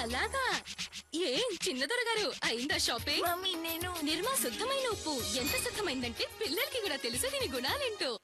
అలాగా ఏం చిన్నదొర గారు అయిందా షాపింగ్ మమ్మీ నేను నిర్మా శుద్ధమైన ఉప్పు ఎంత శుద్ధమైందంటే పిల్లలకి కూడా తెలుసు దీని గుణాలేంటో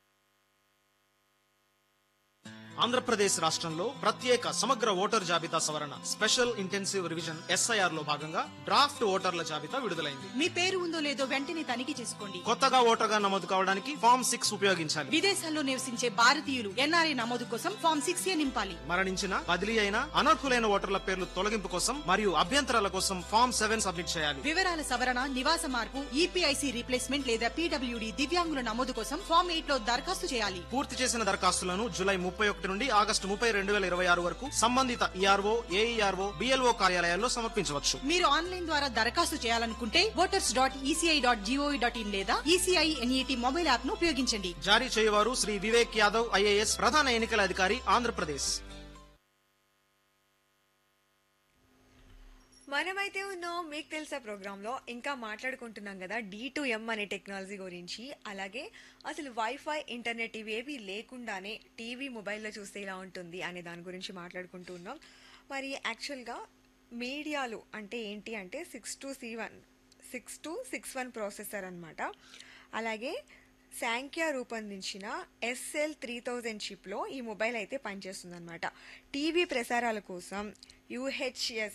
ఆంధ్రప్రదేశ్ రాష్ట్రంలో ప్రత్యేక సమగ్ర ఓటర్ జాబితా సవరణ స్పెషల్ ఇంటెన్సివ్ రివిజన్ ఎస్ఐఆర్ లో భాగంగా డ్రాఫ్ట్ ఓటర్ల జాబితా విడుదలైంది మీ పేరు ఉందో లేదో వెంటనే తనిఖీ చేసుకోండి కొత్తగా ఓటర్గా నమోదు కావడానికి ఫామ్ సిక్స్ ఉపయోగించాలి విదేశాల్లో నివసించే భారతీయులు ఎన్ఆర్ఐ నమోదు కోసం ఫామ్ సిక్స్ ఏ నింపాలి మరణించిన బదిలీ అయిన అనర్హులైన ఓటర్ల పేర్లు తొలగింపు కోసం మరియు అభ్యంతరాల కోసం ఫామ్ సెవెన్ సబ్మిట్ చేయాలి వివరాల సవరణ నివాస మార్పు ఈపీఐసి రీప్లేస్మెంట్ లేదా పీడబ్ల్యూడి దివ్యాంగుల నమోదు కోసం ఫామ్ ఎయిట్ లో దరఖాస్తు చేయాలి పూర్తి చేసిన దరఖాస్తులను జూలై ముప్పై ఒకటి నుండి ఆగస్టు ముప్పై రెండు వేల ఇరవై ఆరు వరకు సంబంధిత ఈఆర్ఓ ఏఈఆర్ఓ బిఎల్ఓ కార్యాలయాల్లో సమర్పించవచ్చు మీరు ఆన్లైన్ ద్వారా దరఖాస్తు చేయాలనుకుంటే voters dot ECI dot GOV dot in లేదా ఈసీఐ ఎన్ఈటి మొబైల్ యాప్ ను ఉపయోగించండి జారీ చేయవారు శ్రీ వివేక్ యాదవ్ ఐఏఎస్ ప్రధాన ఎన్నికల అధికారి ఆంధ్రప్రదేశ్ మనమైతే ఉన్నాం మీకు తెలుసా ప్రోగ్రాంలో ఇంకా మాట్లాడుకుంటున్నాం కదా డి టు ఎం అనే టెక్నాలజీ గురించి అలాగే అసలు వైఫై ఇంటర్నెట్ ఇవేవి లేకుండానే టీవీ మొబైల్లో చూస్తే ఇలా ఉంటుంది అనే దాని గురించి మాట్లాడుకుంటూ ఉన్నాం మరి యాక్చువల్గా మీడియాలు అంటే ఏంటి అంటే six two C one six two six one processor అనమాట అలాగే శాంక్యా రూపొందించిన ఎస్ఎల్ త్రీ థౌజండ్ చిప్లో ఈ మొబైల్ అయితే పనిచేస్తుంది అనమాట టీవీ ప్రసారాల కోసం యూహెచ్ఎస్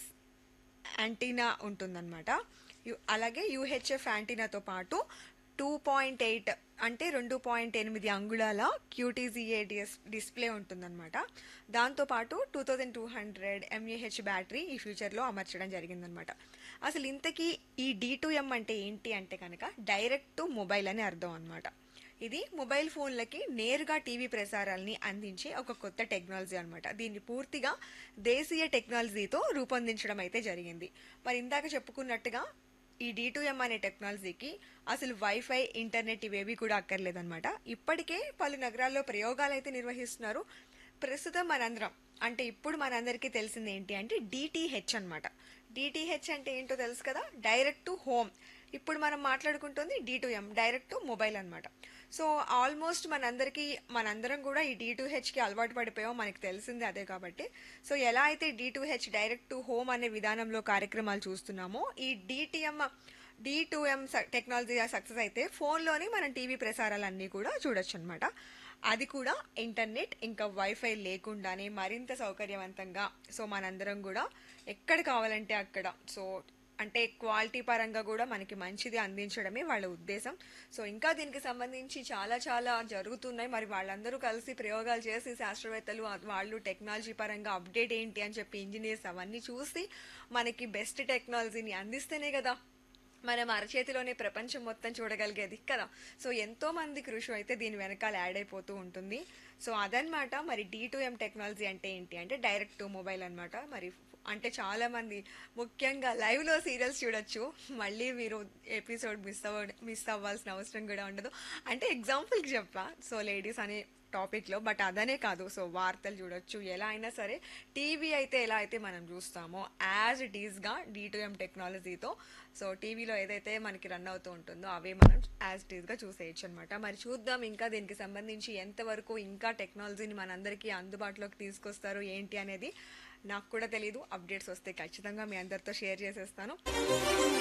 యాంటీనా ఉంటుందన్నమాట యు- అలాగే యూహెచ్ఎఫ్ యాంటీనాతో పాటు టూ పాయింట్ ఎయిట్ అంటే రెండు పాయింట్ ఎనిమిది అంగుళాల క్యూటీజీఏ డిస్ డిస్ప్లే ఉంటుందన్నమాట దాంతోపాటు two thousand two hundred MAH battery ఈ ఫ్యూచర్లో అమర్చడం జరిగిందనమాట అసలు ఇంతకీ ఈ డి టు ఎం అంటే ఏంటి అంటే కనుక డైరెక్ట్ టు మొబైల్ అని అర్థం అనమాట ఇది మొబైల్ ఫోన్లకి నేరుగా టీవీ ప్రసారాలని అందించే ఒక కొత్త టెక్నాలజీ అనమాట దీన్ని పూర్తిగా దేశీయ టెక్నాలజీతో రూపొందించడం అయితే జరిగింది మరి ఇందాక చెప్పుకున్నట్టుగా ఈ డి ఎం అనే టెక్నాలజీకి అసలు వైఫై ఇంటర్నెట్ ఇవేవి కూడా అక్కర్లేదన్నమాట ఇప్పటికే పలు నగరాల్లో ప్రయోగాలు అయితే నిర్వహిస్తున్నారు ప్రస్తుతం మనందరం అంటే ఇప్పుడు మనందరికీ తెలిసింది ఏంటి అంటే డిటిహెచ్ అన్నమాట డిటిహెచ్ అంటే ఏంటో తెలుసు కదా డైరెక్ట్ టు హోమ్ ఇప్పుడు మనం మాట్లాడుకుంటుంది D to M direct to mobile అనమాట సో ఆల్మోస్ట్ మనందరికీ మనందరం కూడా ఈ డి టు హెచ్కి అలవాటు పడిపోయాం మనకి తెలిసింది అదే కాబట్టి సో ఎలా అయితే D to H direct to home అనే విధానంలో కార్యక్రమాలు చూస్తున్నామో ఈ DTM D to M technology success అయితే ఫోన్లోనే మనం టీవీ ప్రసారాలన్నీ కూడా చూడొచ్చు అనమాట అది కూడా ఇంటర్నెట్ ఇంకా వైఫై లేకుండానే మరింత సౌకర్యవంతంగా సో మనందరం కూడా ఎక్కడ కావాలంటే అక్కడ సో అంటే క్వాలిటీ పరంగా కూడా మనకి మంచిది అందించడమే వాళ్ళ ఉద్దేశం సో ఇంకా దీనికి సంబంధించి చాలా చాలా జరుగుతున్నాయి మరి వాళ్ళందరూ కలిసి ప్రయోగాలు చేసి శాస్త్రవేత్తలు వాళ్ళు టెక్నాలజీ పరంగా అప్డేట్ ఏంటి అని చెప్పి ఇంజనీర్స్ అవన్నీ చూసి మనకి బెస్ట్ టెక్నాలజీని అందిస్తేనే కదా మనం అరచేతిలోనే ప్రపంచం మొత్తం చూడగలిగేది కదా సో ఎంతో మంది కృషి అయితే దీని వెనకాల యాడ్ అయిపోతూ ఉంటుంది సో అదనమాట మరి డి టు ఎం టెక్నాలజీ అంటే ఏంటి అంటే డైరెక్ట్ టు మొబైల్ అనమాట మరి అంటే చాలా మంది ముఖ్యంగా లైవ్ లో సీరియల్స్ చూడొచ్చు మళ్ళీ మీరు ఎపిసోడ్ మిస్ అవ్వ మిస్ అవ్వాల్సిన అవసరం కూడా ఉండదు అంటే ఎగ్జాంపుల్కి చెప్పా సో లేడీస్ అనే టాపిక్లో బట్ అదనే కాదు సో వార్తలు చూడొచ్చు ఎలా అయినా సరే టీవీ అయితే ఎలా అయితే మనం చూస్తామో యాజ్ ఇట్ ఈస్గా డి టు ఎం టెక్నాలజీతో సో టీవీలో ఏదైతే మనకి రన్ అవుతూ ఉంటుందో అవే మనం యాజ్ ఇట్ ఈస్గా చూసేయచ్చు అనమాట మరి చూద్దాం ఇంకా దీనికి సంబంధించి ఎంతవరకు ఇంకా టెక్నాలజీని మనందరికీ అందుబాటులోకి తీసుకొస్తారు ఏంటి అనేది నాకు కూడా తెలియదు అప్డేట్స్ వస్తే ఖచ్చితంగా మీ అందరితో షేర్ చేసేస్తాను